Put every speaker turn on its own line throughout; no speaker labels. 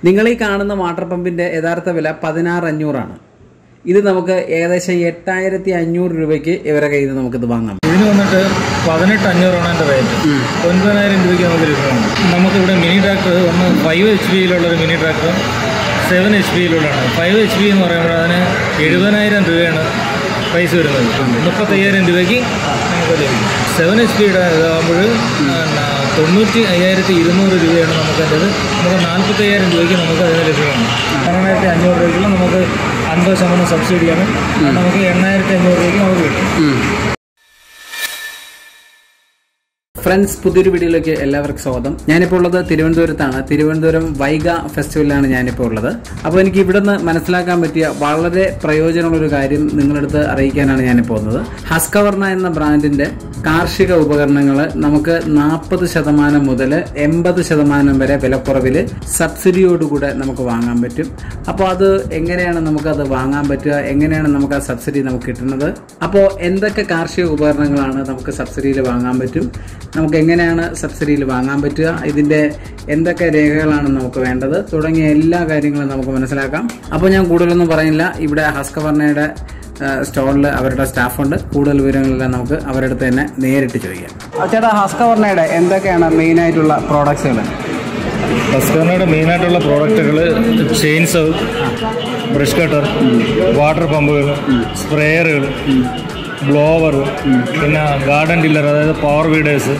നിങ്ങൾ ഈ കാണുന്ന വാട്ടർ പമ്പിന്റെ യഥാർത്ഥ വില പതിനാറ് അഞ്ഞൂറാണ് ഇത് നമുക്ക് ഏകദേശം എട്ടായിരത്തി അഞ്ഞൂറ് രൂപയ്ക്ക് ഇവരെ കയ്യിൽ നിന്ന് നമുക്കിത് വാങ്ങാം
ഇതിന് വന്നിട്ട് പതിനെട്ട് അഞ്ഞൂറാണ് എൻ്റെ റേറ്റ് ഒൻപതിനായിരം രൂപയ്ക്ക് നമുക്ക് ലഭ്യമാണ് നമുക്കിവിടെ മിനി ട്രാക്ടർ ഒന്ന് ഫൈവ് എച്ച് പിയിലുള്ളൊരു മിനി ട്രാക്ടർ സെവൻ എച്ച് പിയിലുള്ളതാണ് ഫൈവ് എച്ച് പി എന്ന് പറയുമ്പോൾ അതിന് എഴുപതിനായിരം രൂപയാണ് പ്രൈസ് വരുന്നത് മുപ്പത്തയ്യായിരം രൂപയ്ക്ക് നമുക്ക് ലഭിക്കും സെവൻ എച്ച് പിയുടെ ഇതാകുമ്പോൾ തൊണ്ണൂറ്റി അയ്യായിരത്തി ഇരുന്നൂറ് രൂപയാണ് നമുക്ക് അതിൻ്റെ നമുക്ക് നാൽപ്പത്തയ്യായിരം രൂപയ്ക്ക് നമുക്ക് അതിന് ലഭ്യമാണ് പതിനെണ്ണായിരത്തി അഞ്ഞൂറ് രൂപയ്ക്കുള്ള നമുക്ക് അൻപത് ശതമാനം സബ്സിഡിയാണ് നമുക്ക് എണ്ണായിരത്തി അഞ്ഞൂറ് രൂപയ്ക്ക് നമുക്ക് കിട്ടും
ഫ്രണ്ട്സ് പുതിയൊരു വീഡിയോയിലേക്ക് എല്ലാവർക്കും സ്വാഗതം ഞാനിപ്പോൾ ഉള്ളത് തിരുവനന്തപുരത്താണ് തിരുവനന്തപുരം വൈഗ ഫെസ്റ്റിവലിലാണ് ഞാനിപ്പോൾ ഉള്ളത് അപ്പോൾ എനിക്ക് ഇവിടെ നിന്ന് മനസ്സിലാക്കാൻ പറ്റിയ വളരെ പ്രയോജനമുള്ള ഒരു കാര്യം നിങ്ങളടുത്ത് അറിയിക്കാനാണ് ഞാനിപ്പോൾ വന്നത് ഹസ്കവർണ എന്ന ബ്രാൻഡിന്റെ കാർഷിക ഉപകരണങ്ങൾ നമുക്ക് നാൽപ്പത് ശതമാനം മുതൽ എൺപത് ശതമാനം വരെ വിലക്കുറവിൽ സബ്സിഡിയോടുകൂടെ നമുക്ക് വാങ്ങാൻ പറ്റും അപ്പോൾ അത് എങ്ങനെയാണ് നമുക്കത് വാങ്ങാൻ പറ്റുക എങ്ങനെയാണ് നമുക്ക് ആ സബ്സിഡി നമുക്ക് കിട്ടുന്നത് അപ്പോൾ എന്തൊക്കെ കാർഷിക ഉപകരണങ്ങളാണ് നമുക്ക് സബ്സിഡിയിൽ വാങ്ങാൻ പറ്റും നമുക്ക് എങ്ങനെയാണ് സബ്സിഡിയിൽ വാങ്ങാൻ പറ്റുക ഇതിൻ്റെ എന്തൊക്കെ രേഖകളാണ് നമുക്ക് വേണ്ടത് തുടങ്ങിയ എല്ലാ കാര്യങ്ങളും നമുക്ക് മനസ്സിലാക്കാം അപ്പോൾ ഞാൻ കൂടുതലൊന്നും പറയുന്നില്ല ഇവിടെ ഹസ്കവർണയുടെ സ്റ്റോറിൽ അവരുടെ സ്റ്റാഫുണ്ട് കൂടുതൽ വിവരങ്ങളെല്ലാം നമുക്ക് അവരുടെ അടുത്ത് തന്നെ നേരിട്ട് ചോദിക്കാം ചേട്ടാ ഹസ്കവർണയുടെ എന്തൊക്കെയാണ് മെയിനായിട്ടുള്ള പ്രോഡക്ട്സുകൾ
ഹസ്കർണയുടെ മെയിനായിട്ടുള്ള പ്രോഡക്റ്റുകൾ ചെയിൻസ് ബ്രഷ് കട്ടർ വാട്ടർ പമ്പുകൾ സ്പ്രേയറുകൾ ബ്ലോവർ പിന്നെ ഗാർഡൻ ടില്ലർ അതായത് പവർ വീഡേഴ്സ്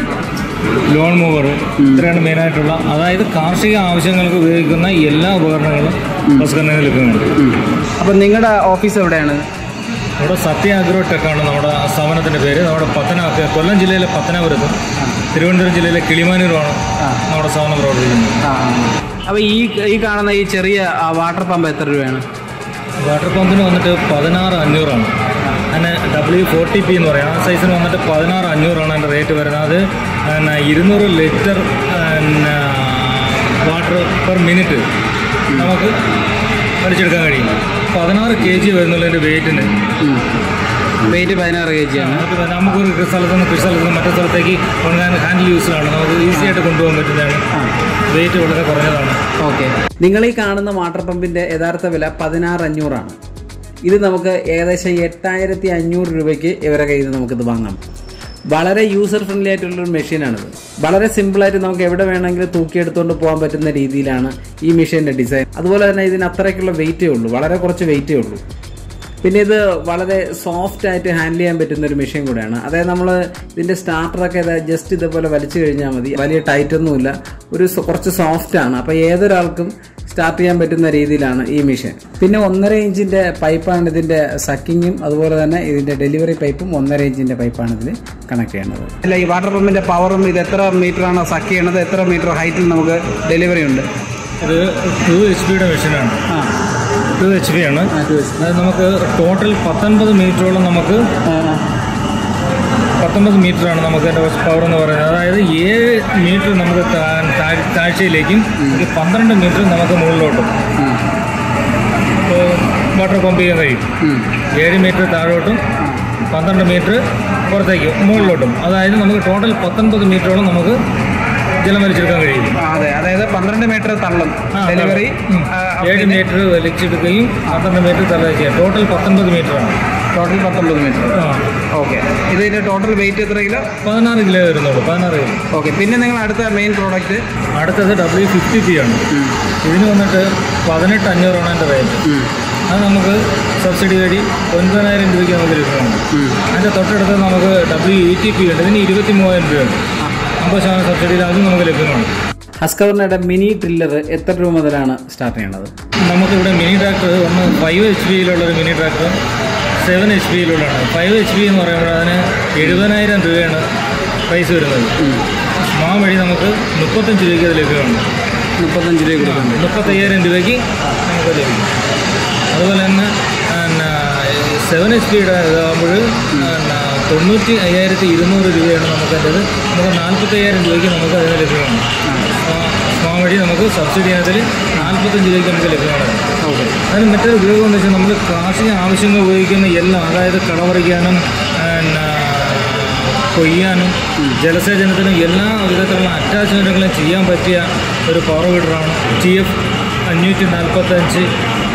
ലോൺ മൂവർ ഇത്രയാണ് മെയിനായിട്ടുള്ള അതായത് കാർഷിക ആവശ്യങ്ങൾക്ക് ഉപയോഗിക്കുന്ന എല്ലാ ഉപകരണങ്ങളും ഹസ്കർണയിൽ ലഭ്യമാണ്
അപ്പോൾ നിങ്ങളുടെ ഓഫീസ് എവിടെയാണ്
നമ്മുടെ സത്യ അഗ്രോ ടെക്കാണ് നമ്മുടെ സ്ഥാപനത്തിൻ്റെ പേര് നമ്മുടെ പത്തന കൊല്ലം ജില്ലയിലെ പത്തനാപുരത്തും തിരുവനന്തപുരം ജില്ലയിലെ കിളിമാനൂരുമാണ് നമ്മുടെ സ്ഥാപനം പ്രവർത്തിക്കുന്നത്
അപ്പോൾ ഈ ഈ കാണുന്ന ഈ ചെറിയ വാട്ടർ പമ്പ് എത്ര രൂപയാണ്
വാട്ടർ പമ്പിന് വന്നിട്ട് പതിനാറ് അഞ്ഞൂറാണ് അതിന് ഡബ്ല്യു ഫോർട്ടി പി എന്ന് പറയും ആ സൈസിന് വന്നിട്ട് പതിനാറ് അഞ്ഞൂറാണ് അതിൻ്റെ റേറ്റ് വരുന്നത് അത് പിന്നെ ഇരുന്നൂറ് ലിറ്റർ പിന്നെ വാട്ടർ പെർ മിനിറ്റ് നമുക്ക് വലിച്ചെടുക്കാൻ കഴിയും പതിനാറ് കെ ജി വരുന്നുള്ളതിൻ്റെ വെയിറ്റിന്
വെയിറ്റ് പതിനാറ് കെ ജി ആണ്
നമുക്ക് നമുക്കൊരു കൃഷി സ്ഥലത്ത് നിന്ന് കൃഷി സ്ഥലത്ത് നിന്ന് മറ്റേ സ്ഥലത്തേക്ക് കൊണ്ടുപോകാൻ ഹാൻഡിൽ യൂസിലാണ് നമുക്ക് ഈസി ആയിട്ട് കൊണ്ടുപോകാൻ പറ്റുന്നതാണ് വെയിറ്റ് വളരെ കുറഞ്ഞതാണ്
ഓക്കെ നിങ്ങൾ ഈ കാണുന്ന വാട്ടർ പമ്പിന്റെ യഥാർത്ഥ വില പതിനാറ് അഞ്ഞൂറാണ് ഇത് നമുക്ക് ഏകദേശം എട്ടായിരത്തി അഞ്ഞൂറ് രൂപയ്ക്ക് ഇവരെ കയ്യിൽ നിന്ന് നമുക്കിത് വാങ്ങാം വളരെ യൂസർ ഫ്രണ്ട്ലി ആയിട്ടുള്ള ഒരു മെഷീനാണിത് വളരെ സിമ്പിളായിട്ട് നമുക്ക് എവിടെ വേണമെങ്കിലും തൂക്കിയെടുത്തുകൊണ്ട് പോകാൻ പറ്റുന്ന രീതിയിലാണ് ഈ മെഷീൻ്റെ ഡിസൈൻ അതുപോലെ തന്നെ ഇതിന് അത്രയ്ക്കുള്ള വെയിറ്റേ ഉള്ളൂ വളരെ കുറച്ച് വെയിറ്റേ ഉള്ളൂ പിന്നെ ഇത് വളരെ സോഫ്റ്റ് ആയിട്ട് ഹാൻഡിൽ ചെയ്യാൻ പറ്റുന്ന ഒരു മെഷീൻ കൂടെയാണ് അതായത് നമ്മൾ ഇതിന്റെ സ്റ്റാർട്ടറൊക്കെ ജസ്റ്റ് ഇതേപോലെ വലിച്ചു കഴിഞ്ഞാൽ മതി വലിയ ടൈറ്റ് ഒന്നുമില്ല ഒരു സ- കുറച്ച് സോഫ്റ്റ് ആണ് അപ്പോൾ ഏതൊരാൾക്കും സ്റ്റാർട്ട് ചെയ്യാൻ പറ്റുന്ന രീതിയിലാണ് ഈ മെഷീൻ പിന്നെ ഒന്നര ഇഞ്ചിന്റെ പൈപ്പാണ് ഇതിന്റെ സക്കിങ്ങും അതുപോലെ തന്നെ ഇതിന്റെ ഡെലിവറി പൈപ്പും ഒന്നര ഇഞ്ചിന്റെ പൈപ്പാണ് ഇതിൽ കണക്ട് ചെയ്യുന്നത് അല്ല ഈ വാട്ടർ പമ്പിന്റെ പവറും ഇത് എത്ര മീറ്റർ ആണ് സക്ക് ചെയ്യണത് എത്ര മീറ്റർ ഹൈറ്റിൽ നമുക്ക് ഡെലിവറി ഉണ്ട്
ഇത് ടു എച്ച് പിയുടെ മെഷീനാണ്
ആ
ടു എച്ച് പി ആണ് അത് നമുക്ക് ടോട്ടൽ പത്തൊൻപത് മീറ്ററോളം നമുക്ക് പത്തൊമ്പത് മീറ്ററാണ് നമുക്ക് അതിൻ്റെ പവർ എന്ന് പറയുന്നത് അതായത് ഏഴ് മീറ്റർ നമുക്ക് താ- താഴ്- താഴ്ചയിലേക്കും ഒരു പന്ത്രണ്ട് മീറ്റർ നമുക്ക് മുകളിലോട്ടും ഇപ്പോൾ വാട്ടർ പമ്പ് ചെയ്യാൻ കഴിയും ഏഴ് മീറ്റർ താഴോട്ടും പന്ത്രണ്ട് മീറ്റർ പുറത്തേക്ക് മുകളിലോട്ടും അതായത് നമുക്ക് ടോട്ടൽ പത്തൊൻപത് മീറ്ററോളം നമുക്ക് ജലം വലിച്ചെടുക്കാൻ കഴിയും
അതെ അതായത് പന്ത്രണ്ട് മീറ്റർ തള്ളും
ആ,
ഡെലിവറി
ഉം. ഏഴ് മീറ്റർ വലിച്ചെടുക്കുകയും പന്ത്രണ്ട് മീറ്റർ തള്ളുകയും ചെയ്യാം ടോട്ടൽ പത്തൊൻപത് മീറ്ററാണ്
ടോട്ടൽ പത്തൊമ്പത് മീറ്റർ
ആ
ഓക്കെ ഇതിന്റെ ടോട്ടൽ വെയിറ്റ് എത്ര കിലോ
പതിനാറ് കിലോ വരുന്നുള്ളൂ പതിനാറ് കിലോ
ഓക്കെ പിന്നെ നിങ്ങൾ അടുത്ത മെയിൻ പ്രോഡക്റ്റ്
അടുത്തത് ഡബ്ല്യു ഫിഫ്റ്റി പി ആണ് ഇതിന് വന്നിട്ട് പതിനെട്ട് അഞ്ഞൂറാണ് എൻ്റെ റേറ്റ് അത് നമുക്ക് സബ്സിഡി വഴി ഒൻപതിനായിരം രൂപയ്ക്ക് നമുക്ക് ലഭ്യമാണ് അതിൻ്റെ തൊട്ടടുത്ത് നമുക്ക് ഡബ്ല്യു ഇ ടി പി ഉണ്ട് ഇതിന് ഇരുപത്തി മൂവായിരം രൂപയുണ്ട് അമ്പത് ശതമാനം സബ്സിഡിയിൽ അതും നമുക്ക് ലഭ്യമാണ്
ഹസ്കവർണയുടെ മിനി ട്രില്ലർ എത്ര രൂപ മുതലാണ് സ്റ്റാർട്ട് ചെയ്യണത്
നമുക്കിവിടെ മിനി ട്രാക്ടർ ഒന്ന് ഫൈവ് എച്ച് പിയിലുള്ളൊരു മിനി ട്രാക്ടർ സെവൻ എച്ച് പിയിലുള്ളതാണ് ഫൈവ് എച്ച് പി എന്ന് പറയുമ്പോൾ അതിന് എഴുപതിനായിരം രൂപയാണ് പ്രൈസ് വരുന്നത് സ്മാ വഴി നമുക്ക് മുപ്പത്തഞ്ച് രൂപയ്ക്ക് അത് ലഭ്യമാണ്
മുപ്പത്തഞ്ച് രൂപ കൊടുക്കുന്നുണ്ട്
മുപ്പത്തയ്യായിരം രൂപയ്ക്ക് നമുക്ക് ലഭിക്കും അതുപോലെ തന്നെ പിന്നെ സെവൻ എച്ച് പിയുടെ ഇതാകുമ്പോൾ പിന്നെ തൊണ്ണൂറ്റി അയ്യായിരത്തി ഇരുന്നൂറ് രൂപയാണ് നമുക്ക് അതിൻ്റെ നമുക്ക് നാൽപ്പത്തയ്യായിരം രൂപയ്ക്ക് നമുക്ക് അതിന് ലഭ്യമാണ് സ്മാ വഴി നമുക്ക് സബ്സിഡി അതിൽ നാൽപ്പത്തഞ്ച് രൂപയ്ക്ക് നമുക്ക് ലഭ്യമാണ്
ഓക്കെ
അതിന് മറ്റൊരു ഉപയോഗം എന്ന് വെച്ചാൽ നമ്മൾ കാർഷിക ആവശ്യങ്ങൾ ഉപയോഗിക്കുന്ന എല്ലാം അതായത് കളപറിക്കാനും പിന്നെ കൊയ്യാനും ജലസേചനത്തിനും എല്ലാ വിധത്തിലുള്ള അറ്റാച്ച്മെൻറ്റുകളും ചെയ്യാൻ പറ്റിയ ഒരു പവർ വീഡറാണ് ടി എഫ് അഞ്ഞൂറ്റി നാൽപ്പത്തഞ്ച്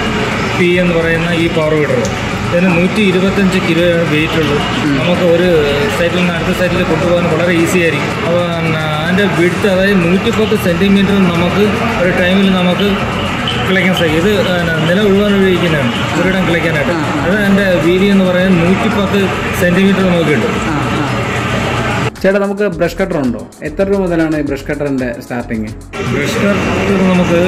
പി എന്ന് പറയുന്ന ഈ പവർ വീഡർ ഇതിന് നൂറ്റി ഇരുപത്തഞ്ച് കിലോ വെയിറ്റ് ഉള്ളൂ നമുക്ക് ഒരു സൈറ്റിൽ നിന്ന് അടുത്ത സൈറ്റിൽ കൊണ്ടുപോകാൻ വളരെ ഈസി ആയിരിക്കും അപ്പോൾ അതിൻ്റെ വിഡ്ത്ത് അതായത് നൂറ്റിപ്പത്ത് സെൻറ്റിമീറ്റർ നമുക്ക് ഒരു ടൈമിൽ നമുക്ക് കിളയ്ക്കാൻ സാധിക്കും ഇത് പിന്നെ നില ഒഴിവാൻ ഉപയോഗിക്കുന്നതാണ് ഒരിടം കിളയ്ക്കാനായിട്ട് അത് എൻ്റെ വീതി എന്ന് പറയുന്നത് നൂറ്റിപ്പത്ത് സെൻറ്റിമീറ്റർ നമുക്ക് കിട്ടും
ആ ആ ചേട്ടാ നമുക്ക് ബ്രഷ് കട്ടർ ഉണ്ടോ എത്ര രൂപ മുതലാണ് ഈ ബ്രഷ് കട്ടറിന്റെ സ്റ്റാർട്ടിങ്
ബ്രഷ് കട്ടർ നമുക്ക്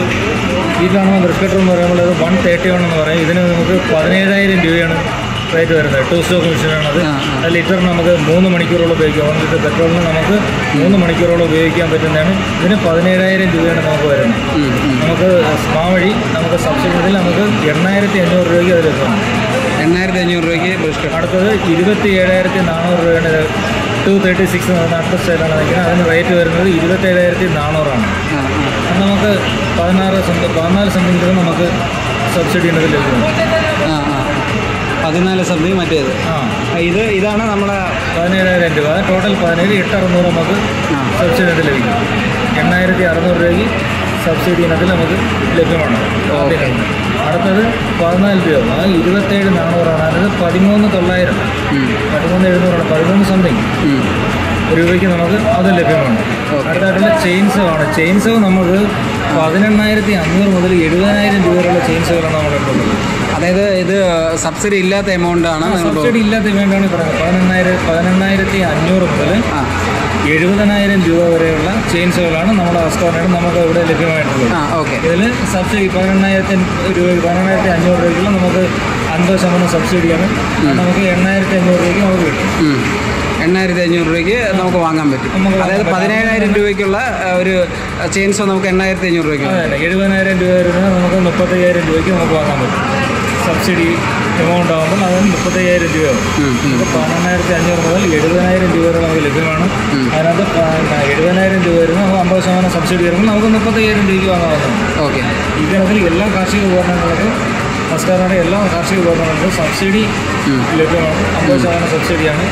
ഈ കാണുന്ന ബ്രഷ് കട്ടർ എന്ന് പറയുമ്പോൾ അത് വൺ തേർട്ടി വൺ എന്ന് പറയും ഇതിന് നമുക്ക് പതിനേഴായിരം രൂപയാണ് റേറ്റ് വരുന്നത് ടു സ്റ്റോക്ക് മെഷീനാണത്
ആ, ആ.
അത് ലിറ്ററിന് നമുക്ക് മൂന്ന് മണിക്കൂറോളം ഉപയോഗിക്കാം വൺ ലിറ്റർ പെട്രോളിന് നമുക്ക് മൂന്ന് മണിക്കൂറോളം ഉപയോഗിക്കാൻ പറ്റുന്നതാണ് ഇതിന് പതിനേഴായിരം രൂപയാണ് നമുക്ക് വരുന്നത് നമുക്ക് സ്മാ വഴി നമുക്ക് സബ്സിഡി മുതൽ നമുക്ക് എണ്ണായിരത്തി അഞ്ഞൂറ് രൂപയ്ക്ക് അത് ലഭ്യമാണ്
എണ്ണായിരത്തി അഞ്ഞൂറ് രൂപയ്ക്ക് ബ്രഷ് കട്ടർ
അടുത്തത് ഇരുപത്തി ഏഴായിരത്തി നാനൂറ് രൂപയാണ് ടു തേർട്ടി സിക്സ് എന്ന് പറയുന്ന അടുത്ത സ്റ്റൈലാണ് നിൽക്കുന്നത് അതിന് റേറ്റ് വരുന്നത് ഇരുപത്തി ഏഴായിരത്തി നാനൂറാണ്
ആ ആ
അത് നമുക്ക് പതിനാറ് സെന്റ് പതിനാല് സെന്റിമീറ്റർ നമുക്ക് സബ്സിഡി ഉള്ളത് ലഭ്യമാണ്
ആ ആ പതിനാല് സംതിങ് മറ്റേത്
ആ
ആ, ഇത് ഇതാണ് നമ്മുടെ
പതിനേഴായിരം രൂപ അത് ടോട്ടൽ പതിനേഴ് എട്ട് അറുന്നൂറ് നമുക്ക്
ആ.
സബ്സിഡി ഇനത്തിൽ ലഭിക്കും എണ്ണായിരത്തി അറുന്നൂറ് രൂപയ്ക്ക് സബ്സിഡി ഇനത്തിൽ നമുക്ക് ലഭ്യമാണ് അതിനുണ്ട്. അടുത്തത് പതിനാല് രൂപ അത് ഇരുപത്തേഴ് നാനൂറാണ് അതായത് പതിമൂന്ന് തൊള്ളായിരം പതിമൂന്ന് എഴുന്നൂറാണ് പതിമൂന്ന് സംതിങ്
ഉം.
രൂപയ്ക്ക് നമുക്ക് അത് ലഭ്യമാണ് അടുത്തായിട്ടുള്ള ചെയിൻസോ ആണ് ചെയിൻസോ നമുക്ക് പതിനെണ്ണായിരത്തി അഞ്ഞൂറ് മുതൽ എഴുപതിനായിരം രൂപ വരെയുള്ള ചെയിൻസുകളാണ് നമ്മുടെ
അതായത് ഇത് സബ്സിഡി ഇല്ലാത്ത എമൗണ്ട് ആണ് നിങ്ങൾ
സബ്സിഡി ഇല്ലാത്ത വേണ്ടാണ് പറയുന്നത് പതിനെണ്ണായിരം പതിനെണ്ണായിരത്തി അഞ്ഞൂറ് മുതൽ
ആ
എഴുപതിനായിരം രൂപ വരെയുള്ള ചെയിൻസുകളാണ് നമ്മുടെ റെസ്റ്റോറൻറ്റിൽ നമുക്ക് ഇവിടെ ലഭ്യമായിട്ടുള്ളത്
ആ ഓക്കെ
ഇതിൽ സബ്സിഡി പതിനെണ്ണായിരത്തി രൂപ പതിനെണ്ണായിരത്തി അഞ്ഞൂറ് രൂപയ്ക്കുള്ള നമുക്ക് അൻപത് ശതമാനം സബ്സിഡിയാണ് അത് നമുക്ക് എണ്ണായിരത്തി അഞ്ഞൂറ് രൂപയ്ക്ക് നമുക്ക് കിട്ടും
എണ്ണായിരത്തി അഞ്ഞൂറ് രൂപയ്ക്ക് നമുക്ക് വാങ്ങാൻ പറ്റും
നമുക്ക് വാങ്ങാൻ
അതായത്
പറ്റും.
പതിനേഴായിരം രൂപയ്ക്കുള്ള ആ, ഒരു ചെയിൻസോ നമുക്ക് എണ്ണായിരത്തി അഞ്ഞൂറ് രൂപയ്ക്ക്
അതെ അതെ എഴുപതിനായിരം രൂപ വരുന്നത് നമുക്ക് മുപ്പത്തയ്യായിരം രൂപയ്ക്ക് നമുക്ക് വാങ്ങാൻ പറ്റും സബ്സിഡി എമൗണ്ട് ആകുമ്പോൾ അത് മുപ്പത്തയ്യായിരം രൂപയാവും
ഉം, ഉം.
ഇപ്പോൾ പതിനെണ്ണായിരത്തി അഞ്ഞൂറ് മുതൽ എഴുപതിനായിരം രൂപ വരെ നമുക്ക് ലഭ്യമാണ് അതിനകത്ത് പ- എഴുപതിനായിരം രൂപ വരുന്നത് നമുക്ക് അമ്പത് ശതമാനം സബ്സിഡി വരുമ്പോൾ നമുക്ക് മുപ്പത്തയ്യായിരം രൂപയ്ക്ക് വാങ്ങാവുന്നതാണ്
ഓക്കെ
ഈ ഗണത്തിൽ എല്ലാ കാർഷിക ഉപകരണങ്ങൾക്കും സർക്കാരിൻ്റെ എല്ലാ കാർഷിക ഉപകരണങ്ങൾക്കും സബ്സിഡി ലഭ്യമാണ് അമ്പത് ശതമാനം സബ്സിഡിയാണ്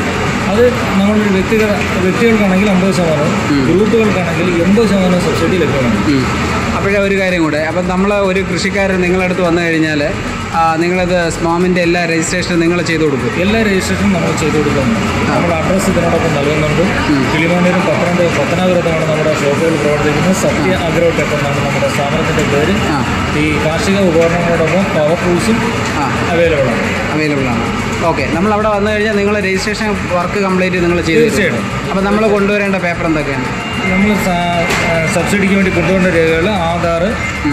അത് നമ്മളൊരു വ്യക്തിഗത വ്യക്തികൾക്കാണെങ്കിൽ അമ്പത് ശതമാനവും ഗ്രൂപ്പുകൾക്കാണെങ്കിൽ എൺപത് ശതമാനം സബ്സിഡി ലഭ്യമാണ്
അപ്പോഴേ ഒരു കാര്യം കൂടെ അപ്പം നമ്മൾ ഒരു കൃഷിക്കാരൻ നിങ്ങളുടെ അടുത്ത് വന്നു കഴിഞ്ഞാൽ നിങ്ങളത് സ്മാമിൻ്റെ എല്ലാ രജിസ്ട്രേഷനും നിങ്ങൾ ചെയ്തു കൊടുക്കും
എല്ലാ രജിസ്ട്രേഷനും നമ്മൾ ചെയ്തു കൊടുക്കുന്നുണ്ട് നമ്മൾ അഡ്രസ്സ് ഇതിനോടൊപ്പം നൽകുന്നുണ്ട് കിളിമാനൂരും പത്തനംതിട്ട പത്തനാപുരത്താണ് നമ്മുടെ ഷോപ്പുകൾ പ്രവർത്തിക്കുന്നത് സത്യ അഗ്രോടെക് എന്നാണ് നമ്മുടെ സ്ഥാപനത്തിൻ്റെ പേര്
ആ
ഈ കാർഷിക ഉപകരണങ്ങളോടൊപ്പം പവർ ടൂൾസും
ആ
അവൈലബിൾ ആണ്
അവൈലബിൾ ആണ് ഓക്കെ നമ്മൾ അവിടെ വന്നു കഴിഞ്ഞാൽ നിങ്ങൾ രജിസ്ട്രേഷൻ വർക്ക് കംപ്ലീറ്റ് നിങ്ങൾ ചെയ്തു
തീർച്ചയായിട്ടും.
അപ്പം നമ്മൾ കൊണ്ടുവരേണ്ട പേപ്പർ എന്തൊക്കെയാണ്
നമ്മൾ സബ്സിഡിക്ക് വേണ്ടി കൊണ്ടുവന്ന രേഖകൾ ആധാർ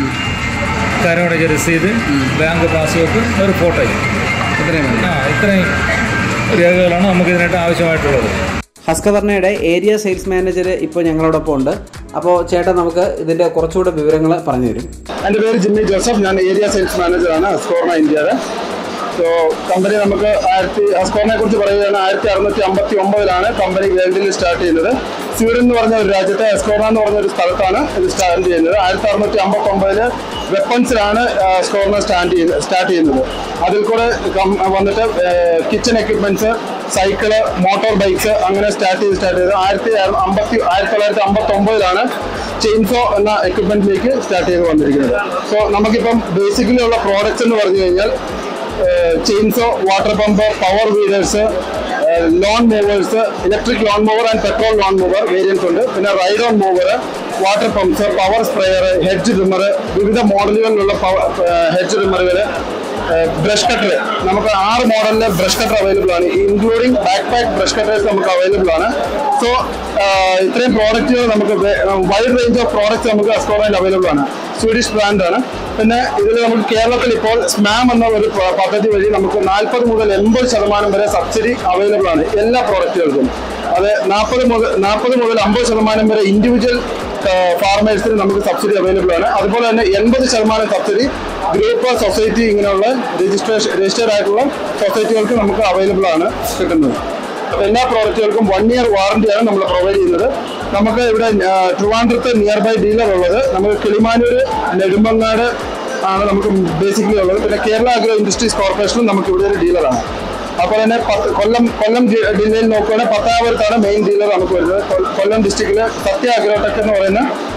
കരമടച്ച രസീത് ബാങ്ക് പാസ്ബുക്ക് ഒരു ഫോട്ടോയും
ഇത്രയും മതി
ആ ഇത്രയും രേഖകളാണ് നമുക്ക് ഇതിനായിട്ട് ആവശ്യമായിട്ടുള്ളത്
ഹസ്കവർണയുടെ ഏരിയ സെയിൽസ് മാനേജർ ഇപ്പോൾ ഞങ്ങളോടൊപ്പം ഉണ്ട് അപ്പോൾ ചേട്ടൻ നമുക്ക് ഇതിൻ്റെ കുറച്ചുകൂടെ വിവരങ്ങൾ പറഞ്ഞു തരും
എൻ്റെ പേര് ജിമ്മി ജോസഫ് ഞാൻ ഏരിയ സെയിൽസ് മാനേജറാണ് അസ്കോർണ ഇന്ത്യയുടെ സോ കമ്പനി നമുക്ക് ആയിരത്തി അസ്കോർണയെ കുറിച്ച് പറയുകയാണ് ആയിരത്തി അറുന്നൂറ്റി അമ്പത്തി ഒമ്പതിലാണ് കമ്പനി വേൾഡിൽ സ്റ്റാർട്ട് ചെയ്യുന്നത് സ്വീഡൻ എന്ന് പറഞ്ഞ ഒരു രാജ്യത്തെ അസ്കോർണ എന്ന് പറഞ്ഞ ഒരു സ്ഥലത്താണ് ഇത് സ്റ്റാർട്ട് ചെയ്യുന്നത് ആയിരത്തി അറുന്നൂറ്റി അമ്പത്തി ഒമ്പതില് വെപ്പൺസിലാണ് സ്കോർണ സ്റ്റാൻഡ് ചെയ്യുന്നത് സ്റ്റാർട്ട് ചെയ്യുന്നത് അതിൽ കൂടെ കം- വന്നിട്ട് kitchen equipments cycle motor bikes അങ്ങനെ സ്റ്റാർട്ട് ചെയ്ത് സ്റ്റാർട്ട് ചെയ്തത് ആയിരത്തി അമ്പത്തി ആയിരത്തി തൊള്ളായിരത്തി അമ്പത്തി ഒമ്പതിലാണ് ചെയിൻസോ എന്ന എക്യുപ്മെന്റിലേക്ക് സ്റ്റാർട്ട് ചെയ്ത് വന്നിരിക്കുന്നത് സോ നമുക്കിപ്പം ബേസിക്കലി ഉള്ള പ്രോഡക്റ്റ്സ് എന്ന് പറഞ്ഞു കഴിഞ്ഞാൽ chainsaw water pump power wheelers lawn mowers electric lawn mower and petrol lawn mower variance ഉണ്ട് പിന്നെ ride on mower water pumps power sprayer hedge trimmer വിവിധ മോഡലുകളിലുള്ള ഹെഡ്ജ് ട്രിമ്മറുകൾ ബ്രഷ് കട്ടർ നമുക്ക് ആറ് മോഡലിലെ ബ്രഷ് കട്ടർ അവൈലബിൾ ആണ് including back pack brush cutters നമുക്ക് അവൈലബിൾ ആണ് സോ ഇത്രയും പ്രോഡക്റ്റുകൾ നമുക്ക് വൈഡ് റേഞ്ച് ഓഫ് പ്രോഡക്റ്റ്സ് നമുക്ക് അസ്കോറയിൽ അവൈലബിൾ ആണ് സ്വീഡിഷ് ബ്രാൻഡ് ആണ് പിന്നെ ഇതിൽ നമുക്ക് കേരളത്തിൽ ഇപ്പോൾ സ്മാം എന്ന ഒരു പ- പദ്ധതി വഴി നമുക്ക് നാൽപ്പത് മുതൽ എൺപത് ശതമാനം വരെ സബ്സിഡി അവൈലബിൾ ആണ് എല്ലാ പ്രോഡക്റ്റുകൾക്കും അത് നാൽപ്പത് മുതൽ നാൽപ്പത് മുതൽ അമ്പത് ശതമാനം വരെ ഇൻഡിവിജ്വൽ ഫാർമേഴ്സിന് നമുക്ക് സബ്സിഡി അവൈലബിൾ ആണ് അതുപോലെ തന്നെ എൺപത് ശതമാനം സബ്സിഡി ഗ്രൂപ്പ് സൊസൈറ്റി ഇങ്ങനെയുള്ള രജിസ്ട്രേഷൻ രജിസ്റ്റേർഡ് ആയിട്ടുള്ള സൊസൈറ്റികൾക്ക് നമുക്ക് അവൈലബിൾ ആണ് കിട്ടുന്നത് എല്ലാ പ്രോഡക്റ്റുകൾക്കും വൺ ഇയർ വാറണ്ടിയാണ് നമ്മൾ പ്രൊവൈഡ് ചെയ്യുന്നത് നമുക്ക് ഇവിടെ ആ, ട്രിവാൻഡ്രത്ത് നിയർ ബൈ ഡീലർ ഉള്ളത് നമുക്ക് കിളിമാനൂർ നെടുമ്പങ്ങാട് ആണ് നമുക്ക് ബേസിക്കലി ഉള്ളത് പിന്നെ കേരള അഗ്രോ ഇൻഡസ്ട്രീസ് കോർപ്പറേഷനും നമുക്ക് ഇവിടെ ഒരു ഡീലറാണ് അപ്പോൾ തന്നെ പത്ത് കൊല്ലം കൊല്ലം ജി- ജില്ലയിൽ നോക്കുകയാണെങ്കിൽ പത്താപുരത്താണ് മെയിൻ ഡീലർ നമുക്ക് വരുന്നത് കൊ- കൊല്ലം ഡിസ്ട്രിക്റ്റിൽ സത്യ അഗ്രോടെക് എന്ന് പറയുന്ന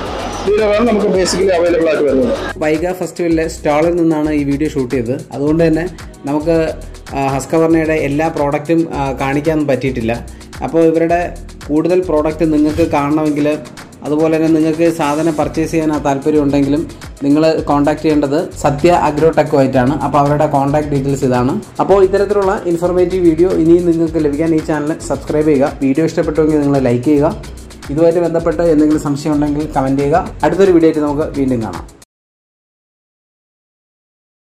ഡീലറാണ് നമുക്ക് ബേസിക്കലി അവൈലബിൾ ആയിട്ട് വരുന്നത്
വൈഗ ഫെസ്റ്റിവലിലെ സ്റ്റാളിൽ നിന്നാണ് ഈ വീഡിയോ ഷൂട്ട് ചെയ്തത് അതുകൊണ്ട് തന്നെ നമുക്ക് ഹസ്കവർണയുടെ എല്ലാ പ്രോഡക്റ്റും ആ, കാണിക്കാൻ പറ്റിയിട്ടില്ല അപ്പോൾ ഇവരുടെ കൂടുതൽ പ്രോഡക്റ്റ് നിങ്ങൾക്ക് കാണണമെങ്കിൽ അതുപോലെ തന്നെ നിങ്ങൾക്ക് സാധനം പർച്ചേസ് ചെയ്യാൻ താല്പര്യം ഉണ്ടെങ്കിലും നിങ്ങൾ കോൺടാക്ട് ചെയ്യേണ്ടത് സത്യ അഗ്രോടെക്കുമായിട്ടാണ് അപ്പോൾ അവരുടെ കോൺടാക്ട് ഡീറ്റെയിൽസ് ഇതാണ് അപ്പോൾ ഇത്തരത്തിലുള്ള ഇൻഫോർമേറ്റീവ് വീഡിയോ ഇനിയും നിങ്ങൾക്ക് ലഭിക്കാൻ ഈ ചാനൽ സബ്സ്ക്രൈബ് ചെയ്യുക വീഡിയോ ഇഷ്ടപ്പെട്ടുവെങ്കിൽ നിങ്ങൾ ലൈക്ക് ചെയ്യുക ഇതുമായിട്ട് ബന്ധപ്പെട്ട് എന്തെങ്കിലും സംശയം ഉണ്ടെങ്കിൽ കമൻറ്റ് ചെയ്യുക അടുത്തൊരു വീഡിയോ ആയിട്ട് നമുക്ക് വീണ്ടും കാണാം